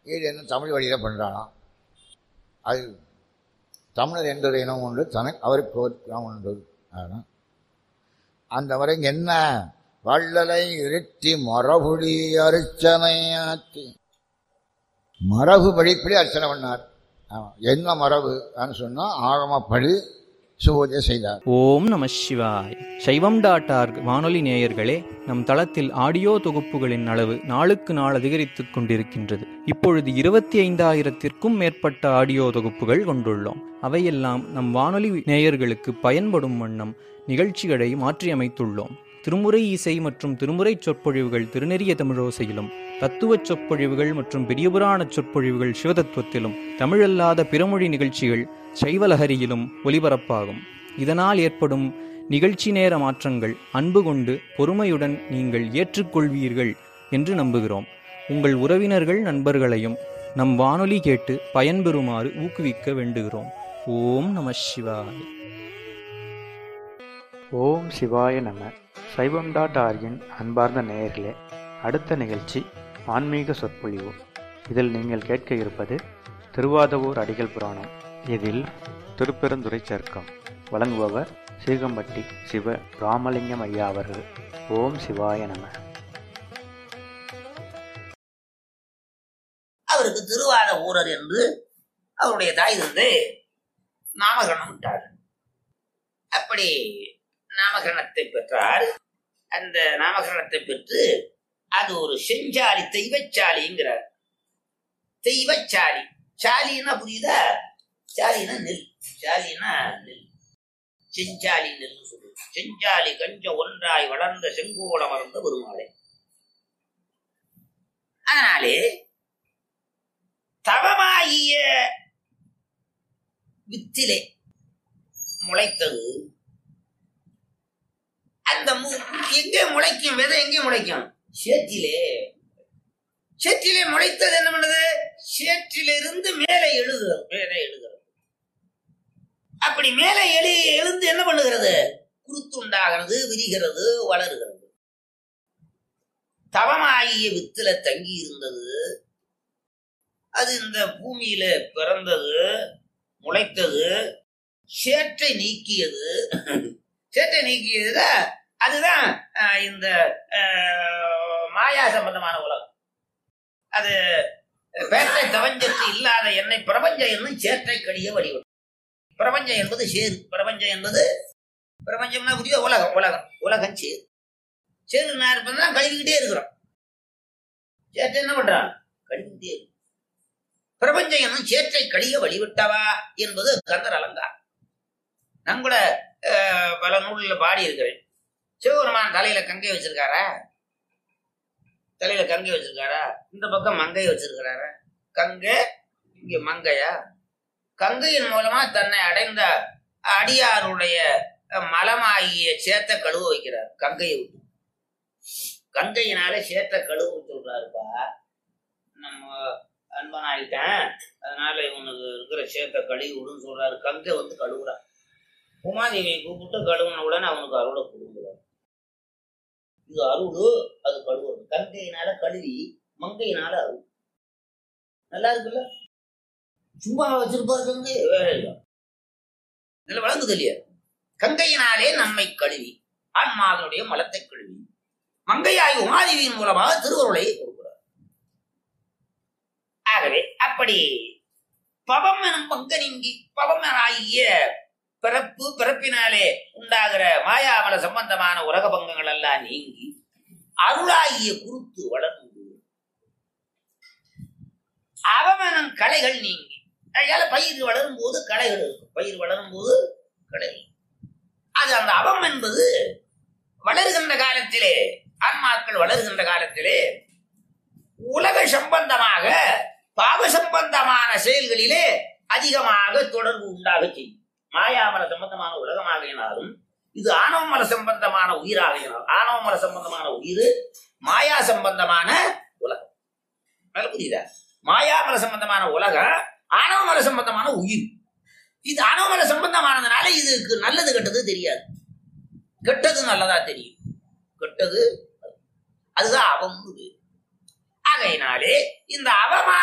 இது என்ன தமிழ் வழியில் பண்ணுறானா அது தமிழர் என்பது இனம் உண்டு தமிழ் அவருக்கு ஒரு இனம் உண்டு ஆனால் அந்த வரை என்ன வள்ளலை இருத்தி மரபுடி அர்ச்சனையாத்தி மரபு படிப்படி அர்ச்சனை பண்ணார் ஆமா. என்ன மரபு சொன்னால் ஆகமப்படி சுபூஜை செய்தார் ஓம் நம சிவாய் சைவம் டாட் ஆர்க் வானொலி நேயர்களே நம் தளத்தில் ஆடியோ தொகுப்புகளின் அளவு நாளுக்கு நாள் அதிகரித்துக் கொண்டிருக்கின்றது இப்பொழுது இருபத்தி ஐந்தாயிரத்திற்கும் மேற்பட்ட ஆடியோ தொகுப்புகள் கொண்டுள்ளோம் அவையெல்லாம் நம் வானொலி நேயர்களுக்கு பயன்படும் வண்ணம் நிகழ்ச்சிகளை மாற்றியமைத்துள்ளோம் திருமுறை இசை மற்றும் திருமுறை சொற்பொழிவுகள் திருநெறிய தமிழோசையிலும் தத்துவச் சொற்பொழிவுகள் மற்றும் பெரியபுராண சொற்பொழிவுகள் சிவதத்துவத்திலும் தமிழல்லாத பிறமொழி நிகழ்ச்சிகள் சைவலஹரியிலும் ஒலிபரப்பாகும் இதனால் ஏற்படும் நிகழ்ச்சி நேர மாற்றங்கள் அன்பு கொண்டு பொறுமையுடன் நீங்கள் ஏற்றுக்கொள்வீர்கள் என்று நம்புகிறோம் உங்கள் உறவினர்கள் நண்பர்களையும் நம் வானொலி கேட்டு பயன்பெறுமாறு ஊக்குவிக்க வேண்டுகிறோம் ஓம் நம சிவாய ஓம் சிவாய நம சைவம் டாட் ஆர்கின் அன்பார்ந்த நேயர்களே அடுத்த நிகழ்ச்சி ஆன்மீக சொற்பொழிவு இதில் நீங்கள் கேட்க இருப்பது திருவாதவூர் அடிகள் புராணம் இதில் திருப்பெருந்துறை சர்க்கம் வழங்குபவர் சீகம்பட்டி சிவ ராமலிங்கம் ஐயா அவர்கள் ஓம் சிவாய நம அவருக்கு திருவாத ஊரர் என்று அவருடைய தாய் தந்தை நாமகரணம் விட்டார் அப்படி நாமகரணத்தை பெற்றால் அந்த நாமகரணத்தை பெற்று அது ஒரு செஞ்சாலி தெய்வச்சாலிங்கிறார் தெய்வச்சாலி சாலின்னா புரியுதா சாலினா நெல் சாலினா நெல் செஞ்சாலி நெல் சொல்லுது செஞ்சாலி கஞ்ச ஒன்றாய் வளர்ந்த செங்கோல மறந்த பெருமாளை அதனாலே தவமாகிய வித்திலே முளைத்தது அந்த மு- எங்கே முளைக்கும் விதை எங்கே முளைக்கும் சேற்றிலே சேற்றிலே முளைத்தது என்ன பண்ணுது சேற்றிலிருந்து மேலே எழுகிறது மேலே எழுகிறது அப்படி மேலே எழு எழுந்து என்ன பண்ணுகிறது குருத்துண்டாகிறது விரிகிறது வளருகிறது தவமாகிய வித்துல தங்கி இருந்தது அது இந்த பூமியில பிறந்தது முளைத்தது சேற்றை நீக்கியது சேற்றை நீக்கியதுல அதுதான் அஹ், இந்த அஹ், மாயா சம்பந்தமான உலகம் அது பேட்டை தவஞ்சத்து இல்லாத என்னை பிரபஞ்சம் என்னும் சேற்றை கடிய வடிவம் பிரபஞ்சம் என்பது சேரு பிரபஞ்சம் என்பது பிரபஞ்சம்னா புரிய உலகம் உலகம் உலகம் சேரு சேரு நான் இருப்பதுதான் கழுவிக்கிட்டே இருக்கிறோம் சேற்றை என்ன பண்றான் கழுவிக்கிட்டே இருக்கு பிரபஞ்சம் என்னும் சேற்றை கழிய வழிவிட்டவா என்பது கந்தர் அலங்காரம் நான் கூட அஹ், பல நூலில் பாடி இருக்கிறேன் சிவபெருமான் தலையில கங்கை வச்சிருக்காரா தலையில கங்கை வச்சிருக்காரா இந்த பக்கம் மங்கை வச்சிருக்கிறாரா கங்கை இங்க மங்கையா கங்கையின் மூலமா தன்னை அடைந்த அடியாருடைய அஹ், மலமாகிய சேத்த கழுவ வைக்கிறார் கங்கையை விட்டு கங்கையினால சேத்த கழுவ சொல்றாருப்பா நம்ம அன்பன் ஆயிட்டேன் அதனால இவனுக்கு இருக்கிற சேத்த கழுவி விடுன்னு சொல்றாரு கங்கை வந்து கழுவுறான் உமாதேவியை கூப்பிட்டு கழுவுன உடனே அவனுக்கு அருளை கொடுக்குறார் இது அருள் அது கழுவுறது கங்கையினால கழுவி மங்கையினால அருள் நல்லா இருக்குல்ல சும்மா வச்சிருப்பாரு கங்கை வேற இல்லை இதுல வழங்குது இல்லையா கங்கையினாலே நம்மை கழுவி ஆன்மாவினுடைய மலத்தை கழுவி மங்கையாய் உமாதேவியின் மூலமாக திருவருளை கொடுக்கிறார் ஆகவே அப்படி பவம் எனும் பங்க நீங்கி பவம் ஆகிய பிறப்பு பிறப்பினாலே உண்டாகிற மாயாமல சம்பந்தமான உலக பங்கங்கள் எல்லாம் நீங்கி அருளாகிய குருத்து வளர்ந்து அவமனம் களைகள் நீங்கி அதனால பயிர் வளரும் போது களைகள் இருக்கும் பயிர் வளரும் போது களைகள் அது அந்த அவம் என்பது வளருகின்ற காலத்திலே ஆன்மாக்கள் வளருகின்ற காலத்திலே உலக சம்பந்தமாக பாவ சம்பந்தமான செயல்களிலே அதிகமாக தொடர்பு உண்டாக செய்யும் மாயாமல சம்பந்தமான உலகமாகினாலும் இது ஆணவமல சம்பந்தமான உயிராகினாலும் ஆணவமல சம்பந்தமான உயிர் மாயா சம்பந்தமான உலகம் நல்லா புரியுதா மாயாமல சம்பந்தமான உலகம் ஆணவமல சம்பந்தமான உயிர் இது ஆணவமல சம்பந்தமானதுனால இதுக்கு நல்லது கெட்டது தெரியாது கெட்டது நல்லதா தெரியும் கெட்டது அதுதான் அவம் ஆகையினாலே இந்த அவமா